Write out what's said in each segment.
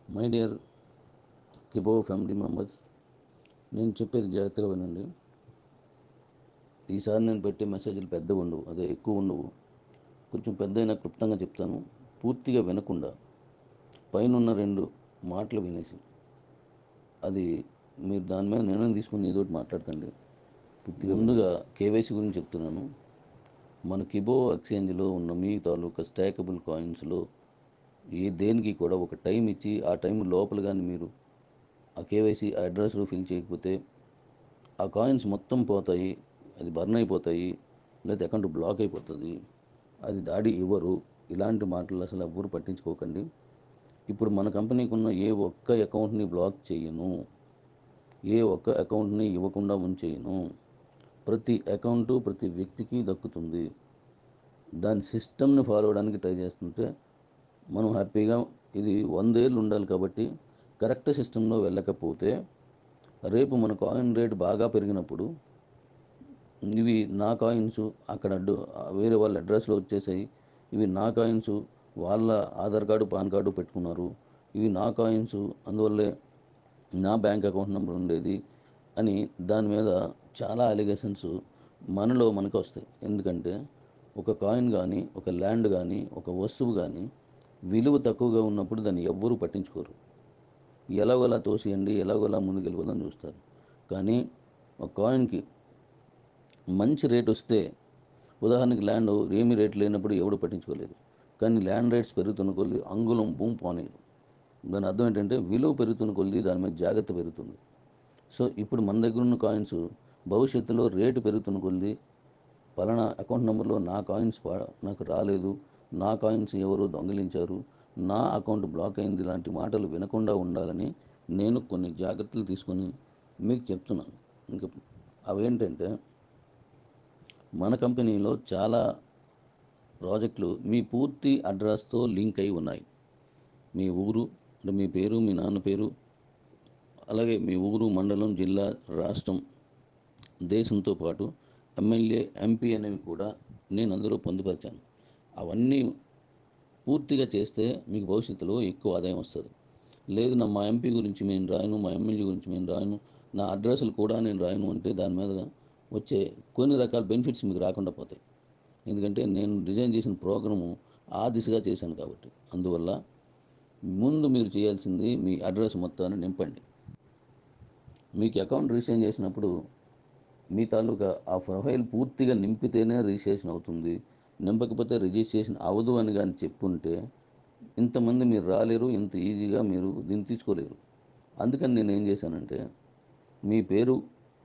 my dear కిబో family members నేను చెప్పేది జాగ్రత్తగా వినండి ఈసారి నేను పెట్టే మెసేజ్లు పెద్దగా ఉండవు అదే ఎక్కువ ఉండవు కొంచెం పెద్దయినా క్లుప్తంగా చెప్తాను పూర్తిగా వినకుండా పైన ఉన్న రెండు మాటలు వినేసి అది మీరు దాని మీద నిర్ణయం తీసుకుని ఏదో ఒకటి మాట్లాడతండి పూర్తిగా ముందుగా కేవైసీ గురించి చెప్తున్నాను మన కిబో ఎక్స్చేంజ్లో ఉన్న మీ తాలూకా స్టాకబుల్ కాయిన్స్లో ఏ దేనికి కూడా ఒక టైం ఇచ్చి ఆ టైం లోపల కానీ మీరు ఆ కేవైసీ అడ్రస్లో ఫిల్ చేయకపోతే ఆ కాయిన్స్ మొత్తం పోతాయి అది బర్న్ అయిపోతాయి లేదా అకౌంట్ బ్లాక్ అయిపోతుంది అది దాడి ఇవ్వరు ఇలాంటి మాటలు అసలు ఎవ్వరు పట్టించుకోకండి ఇప్పుడు మన కంపెనీకి ఉన్న ఏ ఒక్క అకౌంట్ని బ్లాక్ చేయను ఏ ఒక్క అకౌంట్ని ఇవ్వకుండా ఉంచేయను ప్రతి అకౌంటు ప్రతి వ్యక్తికి దక్కుతుంది దాని సిస్టమ్ని ఫాలో అవడానికి ట్రై చేస్తుంటే మనం హ్యాపీగా ఇది వందేళ్ళు ఉండాలి కాబట్టి కరెక్ట్ సిస్టంలో వెళ్ళకపోతే రేపు మన కాయిన్ రేట్ బాగా పెరిగినప్పుడు ఇవి నా కాయిన్స్ అక్కడ అడ్డు వేరే వాళ్ళ అడ్రస్లో వచ్చేసాయి ఇవి నా కాయిన్స్ వాళ్ళ ఆధార్ కార్డు పాన్ కార్డు పెట్టుకున్నారు ఇవి నా కాయిన్స్ అందువల్లే నా బ్యాంక్ అకౌంట్ నెంబర్ ఉండేది అని దాని మీద చాలా అలిగేషన్స్ మనలో మనకు వస్తాయి ఎందుకంటే ఒక కాయిన్ కానీ ఒక ల్యాండ్ కానీ ఒక వస్తువు కానీ విలువ తక్కువగా ఉన్నప్పుడు దాన్ని ఎవ్వరూ పట్టించుకోరు ఎలాగోలా తోసేయండి ఎలాగోలా ముందుకు వెళ్ళిపోదని చూస్తారు కానీ ఒక కాయిన్కి మంచి రేట్ వస్తే ఉదాహరణకి ల్యాండ్ ఏమి రేట్ లేనప్పుడు ఎవడు పట్టించుకోలేదు కానీ ల్యాండ్ రేట్స్ పెరుగుతున్న కొద్ది అంగుళం భూమి పోనేది దాని అర్థం ఏంటంటే విలువ పెరుగుతున్న కొద్ది దాని మీద జాగ్రత్త పెరుగుతుంది సో ఇప్పుడు మన దగ్గర ఉన్న కాయిన్స్ భవిష్యత్తులో రేటు పెరుగుతున్న కొద్ది పలానా అకౌంట్ నెంబర్లో నా కాయిన్స్ పా- నాకు రాలేదు నా కాయిన్స్ ఎవరు దొంగిలించారు నా అకౌంట్ బ్లాక్ అయింది ఇలాంటి మాటలు వినకుండా ఉండాలని నేను కొన్ని జాగ్రత్తలు తీసుకొని మీకు చెప్తున్నాను ఇంకా అవేంటంటే మన కంపెనీలో చాలా ప్రాజెక్టులు మీ పూర్తి అడ్రస్తో లింక్ అయి ఉన్నాయి మీ ఊరు అంటే మీ పేరు మీ నాన్న పేరు అలాగే మీ ఊరు మండలం జిల్లా రాష్ట్రం దేశంతో పాటు ఎమ్మెల్యే ఎంపీ అనేవి కూడా నేను అందులో పొందుపరిచాను అవన్నీ పూర్తిగా చేస్తే మీకు భవిష్యత్తులో ఎక్కువ ఆదాయం వస్తుంది లేదు నా మా ఎంపీ గురించి నేను రాయను మా ఎమ్మెల్యే గురించి నేను రాయను నా అడ్రస్లు కూడా నేను రాయను అంటే దాని మీద వచ్చే కొన్ని రకాల బెనిఫిట్స్ మీకు రాకుండా పోతాయి ఎందుకంటే నేను డిజైన్ చేసిన ప్రోగ్రాము ఆ దిశగా చేశాను కాబట్టి అందువల్ల ముందు మీరు చేయాల్సింది మీ అడ్రస్ మొత్తాన్ని నింపండి మీకు అకౌంట్ రిజిస్ట్రేషన్ చేసినప్పుడు మీ తాలూకా ఆ ప్రొఫైల్ పూర్తిగా నింపితేనే రిజిస్ట్రేషన్ అవుతుంది నింపకపోతే రిజిస్ట్రేషన్ అవ్వదు అని కానీ చెప్పుంటే ఇంతమంది మీరు రాలేరు ఇంత ఈజీగా మీరు దీన్ని తీసుకోలేరు అందుకని నేను ఏం చేశానంటే మీ పేరు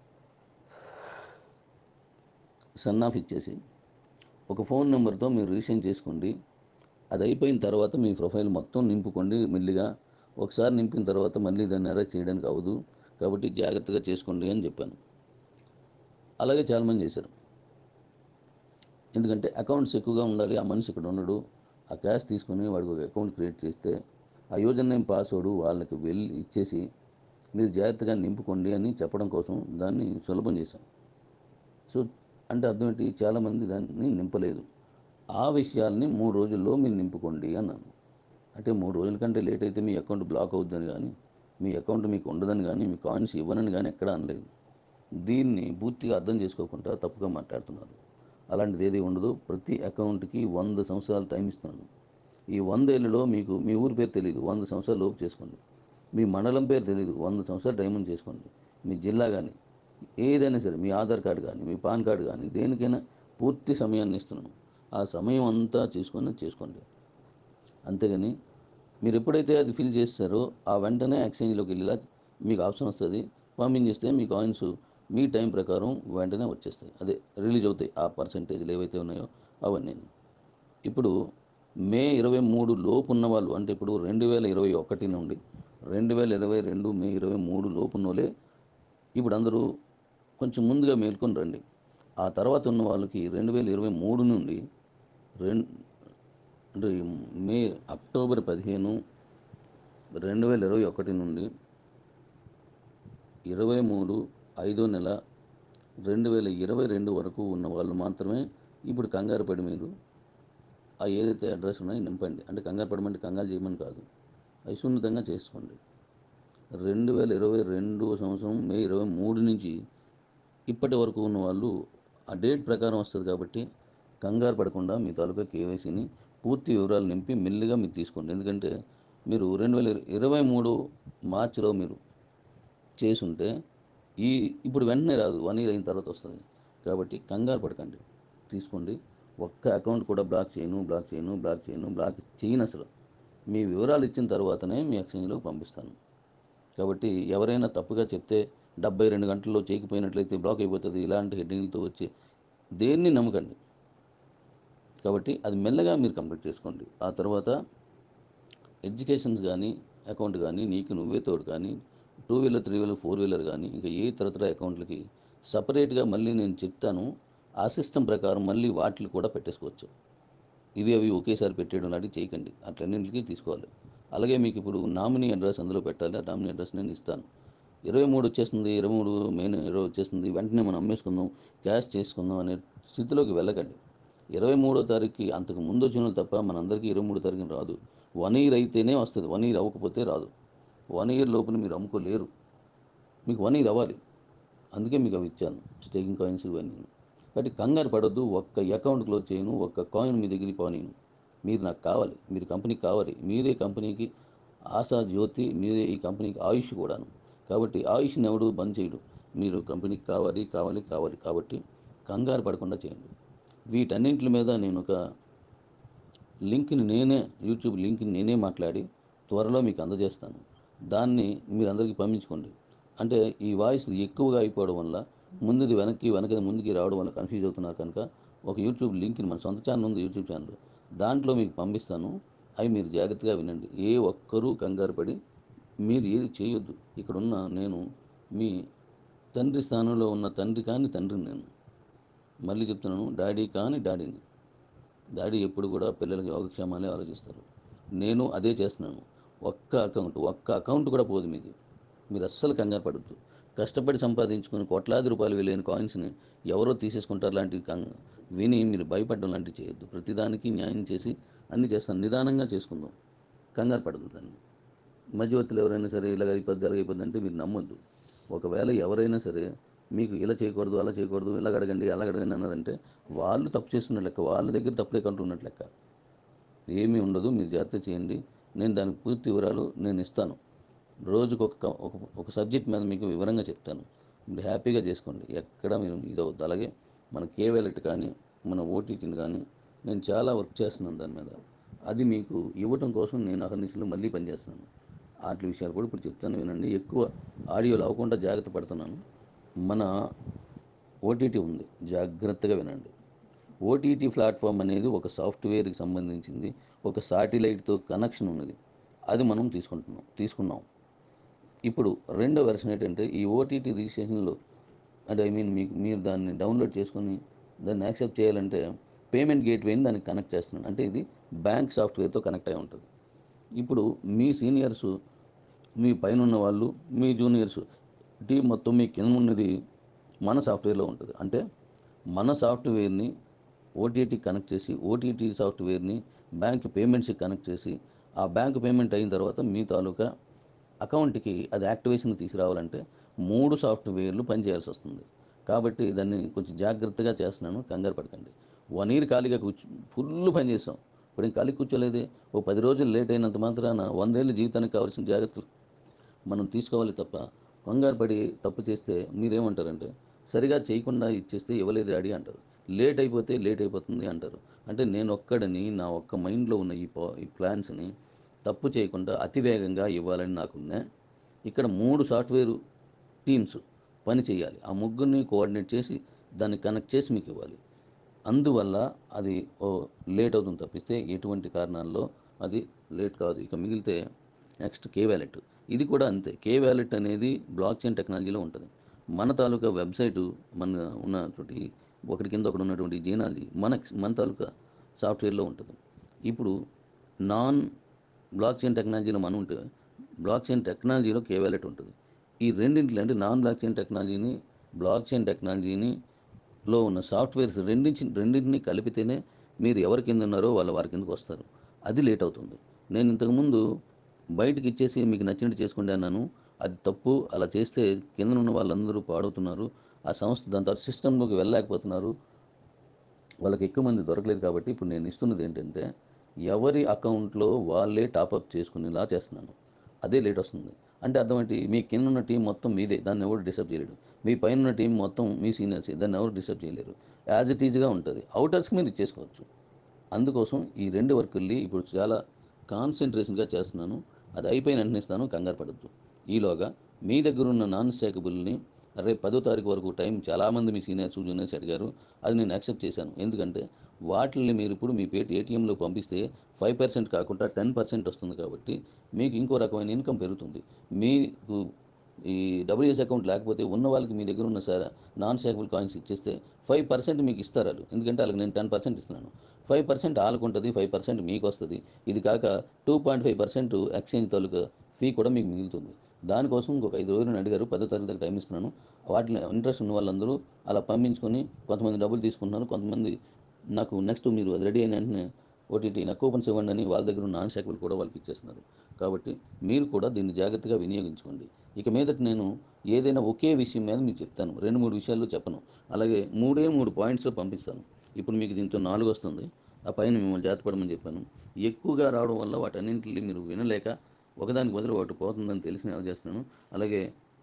సన్ ఆఫ్ ఇచ్చేసి ఒక ఫోన్ నెంబర్తో మీరు రిజిస్ట్రేషన్ చేసుకోండి అది అయిపోయిన తర్వాత మీ ప్రొఫైల్ మొత్తం నింపుకోండి మెల్లిగా ఒకసారి నింపిన తర్వాత మళ్ళీ దాన్ని అరెస్ట్ చేయడానికి అవ్వదు కాబట్టి జాగ్రత్తగా చేసుకోండి అని చెప్పాను అలాగే చాలామంది చేశారు ఎందుకంటే అకౌంట్స్ ఎక్కువగా ఉండాలి ఆ మనిషి ఇక్కడ ఉండడు ఆ క్యాష్ తీసుకొని వాడికి ఒక అకౌంట్ క్రియేట్ చేస్తే ఆ యూజర్ నేమ్ పాస్వర్డ్ వాళ్ళకి వెళ్ళి ఇచ్చేసి మీరు జాగ్రత్తగా నింపుకోండి అని చెప్పడం కోసం దాన్ని సులభం చేశాం సో అంటే అర్థం ఏంటి చాలామంది దాన్ని నింపలేదు ఆ విషయాల్ని మూడు రోజుల్లో మీరు నింపుకోండి అన్నాను అంటే మూడు రోజుల కంటే లేట్ అయితే మీ అకౌంట్ బ్లాక్ అవుతుందని కానీ మీ అకౌంట్ మీకు ఉండదని కానీ మీ కాయిన్స్ ఇవ్వనని కానీ ఎక్కడా అనలేదు దీన్ని పూర్తిగా అర్థం చేసుకోకుండా తప్పుగా మాట్లాడుతున్నారు అలాంటిది ఏది ఉండదు ప్రతి అకౌంట్కి వంద సంవత్సరాలు టైం ఇస్తున్నాను ఈ వందేళ్లలో మీకు మీ ఊరి పేరు తెలియదు వంద సంవత్సరాలు లోపు చేసుకోండి మీ మండలం పేరు తెలియదు వంద సంవత్సరాలు టైం ఉంది చేసుకోండి మీ జిల్లా కానీ ఏదైనా సరే మీ ఆధార్ కార్డు కానీ మీ పాన్ కార్డు కానీ దేనికైనా పూర్తి సమయాన్ని ఇస్తున్నాను ఆ సమయం అంతా చేసుకొని చేసుకోండి అంతేగాని మీరు ఎప్పుడైతే అది ఫిల్ చేస్తారో ఆ వెంటనే ఎక్స్చేంజ్లోకి వెళ్ళేలా మీకు ఆప్షన్ వస్తుంది పంపించేస్తే మీ కాయిన్స్ మీ టైం ప్రకారం వెంటనే వచ్చేస్తాయి అదే రిలీజ్ అవుతాయి ఆ పర్సంటేజ్లు ఏవైతే ఉన్నాయో అవన్నీ ఇప్పుడు మే ఇరవై మూడు లోపు ఉన్న వాళ్ళు అంటే ఇప్పుడు రెండు వేల ఇరవై ఒకటి నుండి రెండు వేల ఇరవై రెండు మే ఇరవై మూడు లోపు ఉన్నోలే ఇప్పుడు అందరూ కొంచెం ముందుగా మేల్కొని రండి ఆ తర్వాత ఉన్న వాళ్ళకి రెండు వేల ఇరవై మూడు నుండి రెండు అంటే ఈ మే అక్టోబర్ పదిహేను రెండు వేల ఇరవై ఒకటి నుండి ఇరవై మూడు ఐదో నెల రెండు వేల ఇరవై రెండు వరకు ఉన్న వాళ్ళు మాత్రమే ఇప్పుడు కంగారు పడి మీరు ఆ ఏదైతే అడ్రస్ ఉన్నాయో నింపండి అంటే కంగారు పడమంటే కంగారు చేయమని కాదు అవి సున్నితంగా చేసుకోండి రెండు వేల ఇరవై రెండు సంవత్సరం మే ఇరవై మూడు నుంచి ఇప్పటి వరకు ఉన్న వాళ్ళు ఆ డేట్ ప్రకారం వస్తుంది కాబట్టి కంగారు పడకుండా మీ తాలూకా కేవైసీని పూర్తి వివరాలు నింపి మెల్లిగా మీరు తీసుకోండి ఎందుకంటే మీరు రెండు వేల ఇరవై మూడు మార్చిలో మీరు చేసుంటే ఈ ఇప్పుడు వెంటనే రాదు వన్ ఇయర్ అయిన తర్వాత వస్తుంది కాబట్టి కంగారు పడకండి తీసుకోండి ఒక్క అకౌంట్ కూడా బ్లాక్ చేయను బ్లాక్ చేయను బ్లాక్ చేయను బ్లాక్ చేయను అసలు మీ వివరాలు ఇచ్చిన తర్వాతనే మీ ఎక్స్చేంజ్లోకి పంపిస్తాను కాబట్టి ఎవరైనా తప్పుగా చెప్తే డెబ్బై రెండు గంటల్లో చేయకపోయినట్లయితే బ్లాక్ అయిపోతుంది ఇలాంటి హెడ్డింగ్లతో వచ్చి దేన్ని నమ్మకండి కాబట్టి అది మెల్లగా మీరు కంప్లీట్ చేసుకోండి ఆ తర్వాత ఎడ్యుకేషన్స్ కానీ అకౌంట్ కానీ నీకు నువ్వే తోడు కానీ two wheeler three wheeler four wheeler కానీ ఇంకా ఏ తరతర అకౌంట్లకి సపరేట్గా మళ్ళీ నేను చెప్తాను ఆ సిస్టమ్ ప్రకారం మళ్ళీ వాటిని కూడా పెట్టేసుకోవచ్చు ఇవి అవి ఒకేసారి పెట్టేయడం లాంటివి చేయకండి అట్లన్నింటికి తీసుకోవాలి అలాగే మీకు ఇప్పుడు నామినీ అడ్రస్ అందులో పెట్టాలి ఆ నామినీ అడ్రస్ నేను ఇస్తాను ఇరవై మూడు వచ్చేస్తుంది ఇరవై మూడు మెయిన్ ఇరవై వచ్చేస్తుంది వెంటనే మనం అమ్మేసుకుందాం క్యాష్ చేసుకుందాం అనే స్థితిలోకి వెళ్ళకండి ఇరవై మూడో తారీఖుకి అంతకు ముందు వచ్చిన తప్ప మనందరికీ ఇరవై మూడో తారీఖున రాదు వన్ ఇయర్ అయితేనే వస్తుంది వన్ ఇయర్ అవ్వకపోతే రాదు వన్ ఇయర్ లోపల మీరు అమ్ముకోలేరు మీకు వన్ ఇయర్ అవ్వాలి అందుకే మీకు అవి ఇచ్చాను స్టేకింగ్ కాయిన్స్ ఇవన్నీ కాబట్టి కంగారు పడొద్దు ఒక్క అకౌంట్ క్లోజ్ చేయను ఒక్క కాయిన్ మీ దగ్గరికి పోనీను మీరు నాకు కావాలి మీరు కంపెనీకి కావాలి మీరే కంపెనీకి ఆశా జ్యోతి మీరే ఈ కంపెనీకి ఆయుష్ కూడాను కాబట్టి ఆయుష్ని ఎవడు బంద్ చేయడు మీరు కంపెనీకి కావాలి కావాలి కావాలి కాబట్టి కంగారు పడకుండా చేయండి వీటన్నింటి మీద నేను ఒక లింక్ని నేనే యూట్యూబ్ లింక్ని నేనే మాట్లాడి త్వరలో మీకు అందజేస్తాను దాన్ని మీరు అందరికీ పంపించుకోండి అంటే ఈ వాయిస్ ఎక్కువగా అయిపోవడం వల్ల ముందుది వెనక్కి వెనకది ముందుకి రావడం వల్ల కన్ఫ్యూజ్ అవుతున్నారు కనుక ఒక యూట్యూబ్ లింక్ని మన సొంత ఛానల్ ఉంది యూట్యూబ్ ఛానల్ దాంట్లో మీకు పంపిస్తాను అవి మీరు జాగ్రత్తగా వినండి ఏ ఒక్కరూ కంగారు పడి మీరు ఏది చేయొద్దు ఇక్కడున్న నేను మీ తండ్రి స్థానంలో ఉన్న తండ్రి కాని తండ్రిని నేను మళ్ళీ చెప్తున్నాను డాడీ కాని డాడీని డాడీ ఎప్పుడు కూడా పిల్లలకి యోగక్షేమాలే ఆలోచిస్తారు నేను అదే చేస్తున్నాను ఒక్క అకౌంట్ ఒక్క అకౌంట్ కూడా పోదు మీది మీరు అస్సలు కంగారు పడద్దు కష్టపడి సంపాదించుకుని కోట్లాది రూపాయలు విలువైన కాయిన్స్ని ఎవరో తీసేసుకుంటారు లాంటివి కం విని మీరు భయపడడం లాంటివి చేయొద్దు ప్రతిదానికి న్యాయం చేసి అన్ని చేస్తాను నిదానంగా చేసుకుందాం కంగారు పడదు దాన్ని మధ్యవర్తులు ఎవరైనా సరే ఇలా అయిపోద్ది అలా అయిపోద్ది అంటే మీరు నమ్మొద్దు ఒకవేళ ఎవరైనా సరే మీకు ఇలా చేయకూడదు అలా చేయకూడదు ఇలా అడగండి అలా అడగండి అన్నారంటే వాళ్ళు తప్పు చేస్తున్న లెక్క వాళ్ళ దగ్గర తప్పులే కంటున్నట్టు లెక్క ఏమీ ఉండదు మీరు జాగ్రత్త చేయండి నేను దానికి పూర్తి వివరాలు నేను ఇస్తాను రోజుకు ఒక క- ఒక ఒక సబ్జెక్ట్ మీద మీకు వివరంగా చెప్తాను మీరు హ్యాపీగా చేసుకోండి ఎక్కడ మీరు ఇదవద్దు అలాగే మన కేవెలెట్ కానీ మన ఓటీటీని కానీ నేను చాలా వర్క్ చేస్తున్నాను దాని మీద అది మీకు ఇవ్వటం కోసం నేను అహర్నిశలు మళ్ళీ పనిచేస్తున్నాను వాటి విషయాలు కూడా ఇప్పుడు చెప్తాను వినండి ఎక్కువ ఆడియోలు అవ్వకుండా జాగ్రత్త పడుతున్నాను మన ఓటీటీ ఉంది జాగ్రత్తగా వినండి ఓటీటీ ప్లాట్ఫామ్ అనేది ఒక సాఫ్ట్వేర్కి సంబంధించింది ఒక శాటిలైట్తో కనెక్షన్ ఉన్నది అది మనం తీసుకుంటున్నాం తీసుకున్నాం ఇప్పుడు రెండో వెర్షన్ ఏంటంటే ఈ ఓటీటీ రిజిస్ట్రేషన్లో అంటే ఐ మీన్ మీకు మీరు దాన్ని డౌన్లోడ్ చేసుకొని దాన్ని యాక్సెప్ట్ చేయాలంటే పేమెంట్ గేట్వేని దానికి కనెక్ట్ చేస్తున్నాను అంటే ఇది బ్యాంక్ సాఫ్ట్వేర్తో కనెక్ట్ అయి ఉంటుంది ఇప్పుడు మీ సీనియర్స్ మీ పైన ఉన్న వాళ్ళు మీ జూనియర్స్ టీం మొత్తం మీ కింద ఉన్నది మన సాఫ్ట్వేర్లో ఉంటుంది అంటే మన సాఫ్ట్వేర్ని ఓటీటీ కనెక్ట్ చేసి ఓటీటీ సాఫ్ట్వేర్ని బ్యాంక్ పేమెంట్స్కి కనెక్ట్ చేసి ఆ బ్యాంక్ పేమెంట్ అయిన తర్వాత మీ తాలూకా అకౌంట్కి అది యాక్టివేషన్ తీసుకురావాలంటే మూడు సాఫ్ట్వేర్లు పనిచేయాల్సి వస్తుంది కాబట్టి దాన్ని కొంచెం జాగ్రత్తగా చేస్తున్నాను కంగారు పడకండి వన్ ఇయర్ ఖాళీగా కూర్చు ఫుల్ పని చేసాం ఇప్పుడు ఇంకా ఖాళీ కూర్చోలేదే ఓ పది రోజులు లేట్ అయినంత మాత్రాన వందేళ్ళ జీవితానికి కావాల్సిన జాగ్రత్తలు మనం తీసుకోవాలి తప్ప కంగారు పడి తప్పు చేస్తే మీరేమంటారంటే సరిగా చేయకుండా ఇచ్చేస్తే ఇవ్వలేదు డాడీ అంటారు లేట్ అయిపోతే లేట్ అయిపోతుంది అంటారు అంటే నేను ఒక్కడని నా ఒక్క మైండ్లో ఉన్న ఈ పా ఈ ప్లాన్స్ని తప్పు చేయకుండా అతివేగంగా ఇవ్వాలని నాకున్నా ఇక్కడ మూడు సాఫ్ట్వేర్ టీమ్స్ పని చేయాలి ఆ ముగ్గురిని కోఆర్డినేట్ చేసి దాన్ని కనెక్ట్ చేసి మీకు ఇవ్వాలి అందువల్ల అది ఓ లేట్ అవుతుంది తప్పిస్తే ఎటువంటి కారణాల్లో అది లేట్ కాదు ఇక మిగిలితే నెక్స్ట్ కే వ్యాలెట్ ఇది కూడా అంతే కే వ్యాలెట్ అనేది బ్లాక్ చైన్ టెక్నాలజీలో ఉంటుంది మన తాలూకా వెబ్సైటు మన ఉన్నటువంటి ఒకటి కింద ఒకటి ఉన్నటువంటి జీనాలజీ మన మన తాలూకా సాఫ్ట్వేర్లో ఉంటుంది ఇప్పుడు నాన్ బ్లాక్ చైన్ టెక్నాలజీలో మనం ఉంటే బ్లాక్ చైన్ టెక్నాలజీలో కే వ్యాలెట్ ఉంటుంది ఈ రెండింటిలో అంటే నాన్ బ్లాక్ చైన్ టెక్నాలజీని బ్లాక్ చైన్ టెక్నాలజీని లో ఉన్న సాఫ్ట్వేర్స్ రెండించి రెండింటిని కలిపితేనే మీరు ఎవరి కింద ఉన్నారో వాళ్ళ వారి కిందకు వస్తారు అది లేట్ అవుతుంది నేను ఇంతకుముందు బయటకి ఇచ్చేసి మీకు నచ్చినట్టు చేసుకోండి అన్నాను అది తప్పు అలా చేస్తే కింద ఉన్న వాళ్ళందరూ పాడవుతున్నారు ఆ సంస్థ దాని తర్వాత సిస్టంలోకి వెళ్ళలేకపోతున్నారు వాళ్ళకి ఎక్కువ మంది దొరకలేదు కాబట్టి ఇప్పుడు నేను ఇస్తున్నది ఏంటంటే ఎవరి అకౌంట్లో వాళ్ళే టాపప్ చేసుకునేలా చేస్తున్నాను అదే లేట్ వస్తుంది అంటే అర్థం ఏంటి మీ కింద ఉన్న టీం మొత్తం మీదే దాన్ని ఎవరు డిస్టర్బ్ చేయలేడు మీ పైన ఉన్న టీం మొత్తం మీ సీనియర్స్ దాన్ని ఎవరు డిస్టర్బ్ చేయలేరు యాజ్ ఇట్ ఈజ్గా ఉంటుంది అవుటర్స్కి మీరు ఇచ్చేసుకోవచ్చు అందుకోసం ఈ రెండు వర్కుల్ని ఇప్పుడు చాలా కాన్సన్ట్రేషన్గా చేస్తున్నాను అది అయిపోయిన వెంటనే ఇస్తాను కంగారు పడద్దు ఈలోగా మీ దగ్గర ఉన్న నాన్ స్టాకబుల్ని రేపు పదో తారీఖు వరకు టైం చాలామంది మీ సీనియర్స్ జూనియర్స్ అడిగారు అది నేను యాక్సెప్ట్ చేశాను ఎందుకంటే వాటిని మీరు ఇప్పుడు మీ పేటి ఏటీఎంలో పంపిస్తే ఫైవ్ పర్సెంట్ కాకుండా టెన్ పర్సెంట్ వస్తుంది కాబట్టి మీకు ఇంకో రకమైన ఇన్కమ్ పెరుగుతుంది మీకు ఈ డబ్ల్యూఎస్ అకౌంట్ లేకపోతే ఉన్న వాళ్ళకి మీ దగ్గర ఉన్న సార్ నాన్ స్టాకబుల్ కాయిన్స్ ఇచ్చేస్తే ఫైవ్ పర్సెంట్ మీకు ఇస్తారు వాళ్ళు ఎందుకంటే వాళ్ళకి నేను టెన్ పర్సెంట్ ఇస్తున్నాను ఫైవ్ పర్సెంట్ వాళ్ళకు ఉంటుంది ఫైవ్ పర్సెంట్ మీకు వస్తుంది ఇది కాక two point five percent exchange తాలూకా ఫీ కూడా మీకు మిగులుతుంది దానికోసం ఇంకొక ఐదు రోజులు అడిగారు పదో తారీఖు దాకా టైం ఇస్తున్నాను వాటిని ఇంట్రెస్ట్ ఉన్న వాళ్ళందరూ అలా పంపించుకొని కొంతమంది డబ్బులు తీసుకుంటున్నారు కొంతమంది నాకు నెక్స్ట్ మీరు అది రెడీ అయిన వెంటనే ఓటీటీ నా కూపన్స్ ఇవ్వండి అని వాళ్ళ దగ్గర ఉన్న నాన్ స్టాకబుల్ కూడా వాళ్ళకి ఇచ్చేస్తున్నారు కాబట్టి మీరు కూడా దీన్ని జాగ్రత్తగా వినియోగించుకోండి ఇక మీదట నేను ఏదైనా ఒకే విషయం మీద మీకు చెప్తాను రెండు మూడు విషయాలు చెప్పను అలాగే మూడే మూడు పాయింట్స్లో పంపిస్తాను ఇప్పుడు మీకు దీంతో నాలుగు వస్తుంది ఆ పైన మిమ్మల్ని జాతపడమని చెప్పాను ఎక్కువగా రావడం వల్ల వాటన్నింటిని మీరు వినలేక ఒకదానికి బదులు ఒకటి పోతుందని తెలిసి నేను చేస్తున్నాను అలాగే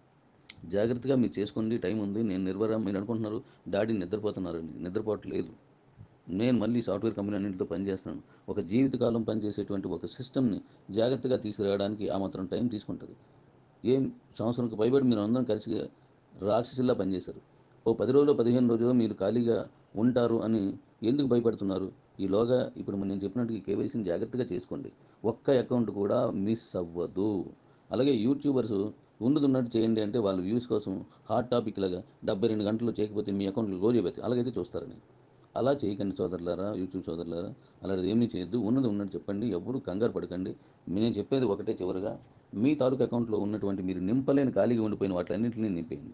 జాగ్రత్తగా మీరు చేసుకోండి టైం ఉంది నేను నిర్వరా మీరు అనుకుంటున్నారు డాడీ నిద్రపోతున్నారని నిద్రపోవట్లేదు నేను మళ్ళీ సాఫ్ట్వేర్ కంపెనీ అన్నింటితో పనిచేస్తాను ఒక జీవితకాలం పనిచేసేటువంటి ఒక సిస్టమ్ని జాగ్రత్తగా తీసుకురావడానికి ఆ మాత్రం టైం తీసుకుంటుంది ఏం సంవత్సరంకి పైబడి మీరు అందరం కలిసి రాక్షసిల్లా పనిచేశారు ఓ పది రోజులు పదిహేను రోజులు మీరు ఖాళీగా ఉంటారు అని ఎందుకు భయపడుతున్నారు ఈలోగా ఇప్పుడు నేను చెప్పినట్టు ఈ కేవైసీని జాగ్రత్తగా చేసుకోండి ఒక్క అకౌంట్ కూడా మిస్ అవ్వదు అలాగే యూట్యూబర్స్ ఉన్నది ఉన్నట్టు చేయండి అంటే వాళ్ళ వ్యూస్ కోసం హాట్ టాపిక్ లాగా డెబ్బై రెండు గంటలు చేయకపోతే మీ అకౌంట్లో రోజు పెట్టి అలాగైతే చూస్తారని అలా చేయకండి సోదరులారా యూట్యూబ్ సోదరులారా అలాంటిది ఏమీ చేయొద్దు ఉన్నది ఉన్నట్టు చెప్పండి ఎవరు కంగారు పడకండి నేను చెప్పేది ఒకటే చివరిగా మీ తాలూకు అకౌంట్లో ఉన్నటువంటి మీరు నింపలేని ఖాళీగా ఉండిపోయిన వాటిలన్నింటినీ నింపేయండి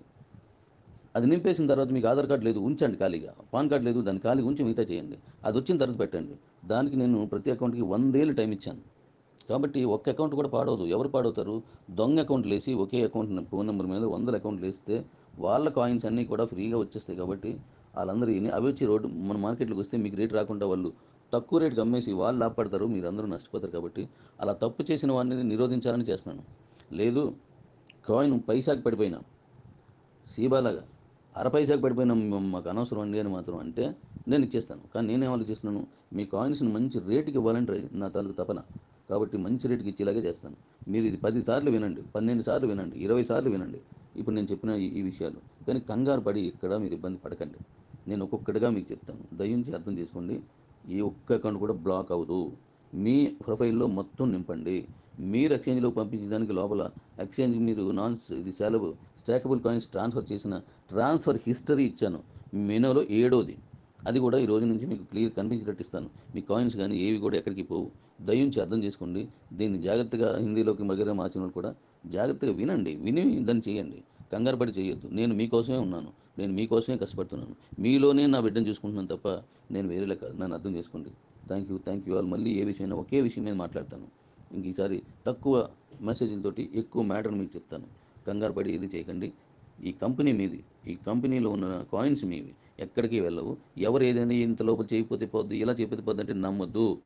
అది నింపేసిన తర్వాత మీకు ఆధార్ కార్డు లేదు ఉంచండి ఖాళీగా పాన్ కార్డు లేదు దాన్ని ఖాళీ ఉంచి మిగతా చేయండి అది వచ్చిన తర్వాత పెట్టండి దానికి నేను ప్రతి అకౌంట్కి వందేళ్ళు టైం ఇచ్చాను కాబట్టి ఒక్క అకౌంట్ కూడా పాడవదు ఎవరు పాడవుతారు దొంగ అకౌంట్లు వేసి ఒకే అకౌంట్ ఫోన్ నెంబర్ మీద వందల అకౌంట్లు వేస్తే వాళ్ళ కాయిన్స్ అన్నీ కూడా ఫ్రీగా వచ్చేస్తాయి కాబట్టి వాళ్ళందరూ ఇన్ని- అవి వచ్చి రోడ్డు మన మార్కెట్లోకి వస్తే మీకు రేట్ రాకుండా వాళ్ళు తక్కువ రేటుకి అమ్మేసి వాళ్ళు లాభపడతారు మీరు అందరూ నష్టపోతారు కాబట్టి అలా తప్పు చేసిన వాడిని నిరోధించాలని చేస్తున్నాను లేదు కాయిన్ పైసాకి పడిపోయినా సీబాలాగా అర పైసాకి పడిపోయిన మ- మాకు అనవసరం అండి అని మాత్రం అంటే నేను ఇచ్చేస్తాను కానీ నేనేం ఆలోచిస్తున్నాను మీ కాయిన్స్ని మంచి రేటుకి ఇవ్వాలని ట్రై నా తాలూకు తపన కాబట్టి మంచి రేటుకి ఇచ్చేలాగే చేస్తాను మీరు ఇది పది సార్లు వినండి పన్నెండు సార్లు వినండి ఇరవై సార్లు వినండి ఇప్పుడు నేను చెప్పిన ఈ ఈ విషయాలు కానీ కంగారు పడి ఇక్కడ మీరు ఇబ్బంది పడకండి నేను ఒక్కొక్కటిగా మీకు చెప్తాను దయించి అర్థం చేసుకోండి ఈ ఒక్క అకౌంట్ కూడా బ్లాక్ అవ్వదు మీ ప్రొఫైల్లో మొత్తం నింపండి మీరు ఎక్స్చేంజ్లో పంపించడానికి లోపల ఎక్స్చేంజ్ మీరు నాన్ ఇది సెలవు స్టాకబుల్ కాయిన్స్ ట్రాన్స్ఫర్ చేసిన ట్రాన్స్ఫర్ హిస్టరీ ఇచ్చాను మెనూలో ఏడోది అది కూడా ఈ రోజు నుంచి మీకు క్లియర్ కనిపించేటట్టు ఇస్తాను మీ కాయిన్స్ కానీ ఏవి కూడా ఎక్కడికి పోవు దయించి అర్థం చేసుకోండి దీన్ని జాగ్రత్తగా హిందీలోకి మగర మార్చిన వాళ్ళు కూడా జాగ్రత్తగా వినండి విని దాన్ని చేయండి కంగారు పడి చేయొద్దు నేను మీకోసమే ఉన్నాను నేను మీకోసమే కష్టపడుతున్నాను మీలోనే నా బిడ్డను చూసుకుంటున్నాను తప్ప నేను వేరేలా కాదు నన్ను అర్థం చేసుకోండి thank you thank you all మళ్ళీ ఏ విషయమైనా ఒకే విషయం మీద మాట్లాడతాను ఇంక ఈసారి తక్కువ మెసేజ్లతోటి ఎక్కువ మ్యాటర్ మీకు చెప్తాను కంగారు పడి ఇది చేయకండి ఈ కంపెనీ మీది ఈ కంపెనీలో ఉన్న కాయిన్స్ మీవి ఎక్కడికి వెళ్ళవు ఎవరు ఏదైనా ఇంత లోపల చేయకపోతే పోద్ది ఇలా చేయకపోతే పోద్ది అంటే నమ్మొద్దు